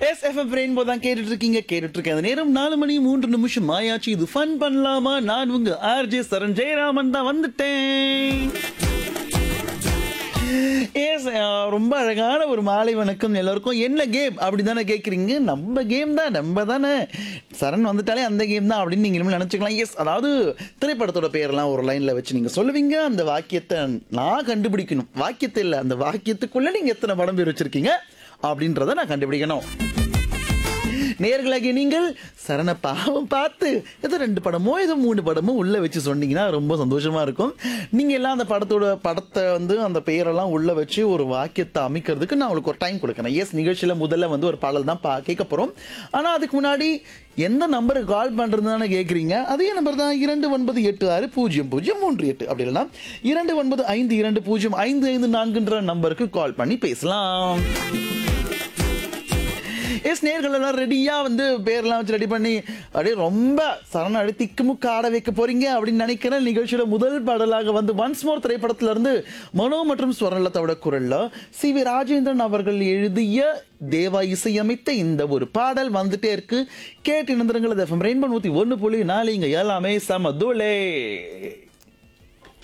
S FM rainbow தான் கேட்டுட்டு இருக்கீங்க கேட்டுட்டு இருக்கேன் அந்த நேரம் நாலு மணி மூன்று நிமிஷம் ஆயாச்சு இது ஃபன் பண்ணலாமா நான் உங்க ஆர்ஜே சரண் ஜெயராமன் தான் வந்துட்டேன் எஸ் ரொம்ப அழகான ஒரு மாலை வணக்கம் எல்லாருக்கும் என்ன கேம் அப்படி தானே கேட்குறீங்க நம்ம கேம் தான் நம்ம தானே சரண் வந்துட்டாலே அந்த கேம் தான் அப்படின்னு நீங்கள் இனிமேல் நினச்சிக்கலாம் எஸ் அதாவது திரைப்படத்தோட பேரெல்லாம் ஒரு லைனில் வச்சு நீங்கள் சொல்லுவீங்க அந்த வாக்கியத்தை நான் கண்டுபிடிக்கணும் வாக்கியத்தை இல்லை அந்த வாக்கியத்துக்குள்ளே நீங்கள் எத்தனை படம் பேர் வச்சுருக்கீங்க அப்படின்றத நான் கண்டுபிடிக்கணும் நேர்களாகிய நீங்கள் சரண பாவம் பார்த்து ஏதோ ரெண்டு படமோ ஏதோ மூணு படமோ உள்ள வச்சு சொன்னீங்கன்னா ரொம்ப சந்தோஷமா இருக்கும் நீங்க எல்லாம் அந்த படத்தோட படத்தை வந்து அந்த பெயரெல்லாம் உள்ள வச்சு ஒரு வாக்கியத்தை அமைக்கிறதுக்கு நான் உங்களுக்கு ஒரு டைம் கொடுக்கறேன் எஸ் நிகழ்ச்சியில முதல்ல வந்து ஒரு பாடல் தான் பா கேட்க போறோம் ஆனா அதுக்கு முன்னாடி எந்த நம்பருக்கு கால் பண்றது தானே கேட்குறீங்க அதே நம்பர் தான் இரண்டு ஒன்பது எட்டு ஆறு பூஜ்ஜியம் பூஜ்ஜியம் மூன்று எட்டு அப்படி இல்லைன்னா இரண்டு ஒன்பது ஐந்து இரண்டு பூஜ்ஜியம் ஐந்து ஐந்து நான்குன்ற நம்பருக்கு கால் பண்ணி பேசலாம் எஸ் நேர்கள் எல்லாம் ரெடியாக வந்து பேர்லாம் வச்சு ரெடி பண்ணி அப்படியே ரொம்ப சரண அடி திக்குமுக்கு ஆட வைக்க போறீங்க அப்படின்னு நினைக்கிறேன் நிகழ்ச்சியோட முதல் பாடலாக வந்து ஒன்ஸ் மோர் திரைப்படத்துல இருந்து மனோ மற்றும் ஸ்வரலதாவோட குரல்ல சி வி ராஜேந்திரன் அவர்கள் எழுதிய தேவா இசையமைத்த இந்த ஒரு பாடல் வந்துட்டே இருக்கு கேட்டு இணைந்திருங்கள் எஃப்எம் ரெயின்போ நூத்தி ஒன்று புள்ளி நாலு இங்க எல்லாமே சமதுலே